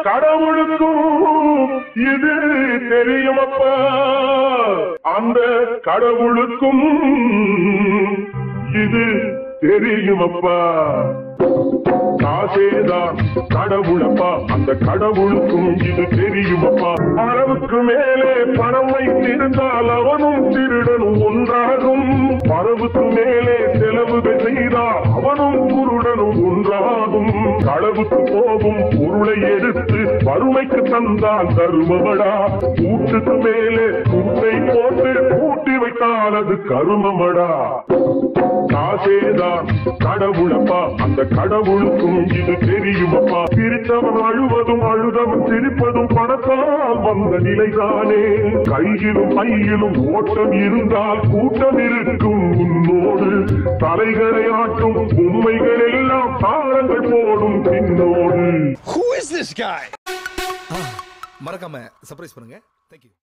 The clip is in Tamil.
கடவுளுக்கும் இது தெரியுமப்பா அந்த கடவுளுக்கும் இது தெரியுமப்பா காசேதான் கடவுளப்பா அந்த கடவுளுக்கும் இது தெரியுமப்பா அளவுக்கு மேலே பணம் வைத்திருந்தால் அவனும் திருடனும் ஒன்றாகும் பணவுக்கு மேலே செலவுகள் செய்தால் அவனும் குருடனும் ஒன்றாகும் களவுக்கு போகும் பொருளை எடுத்து வறுமைக்கு தந்தால் தருமமடா கூட்டுக்கு மேலே கூட்டை போட்டு கூட்டி வைத்தால் அது கருமமடா காசேதான் கடவுளப்பா அந்த கடவுளுக்கும் இது தெரியுமப்பா சிரித்தவன் அழுவதும் அழுதவன் சிரிப்பதும் பணத்தால் வந்த நிலைதானே கையிலும் பையிலும் ஓட்டம் இருந்தால் கூட்டம் இருக்கும் உன்னோடு தலைகளை ஆட்டும் பொம்மைகள் எல்லாம் தாரங்கள் போடும் பின்னோடு Who is this guy? மறக்காம சர்ப்ரைஸ் பண்ணுங்க தேங்க்யூ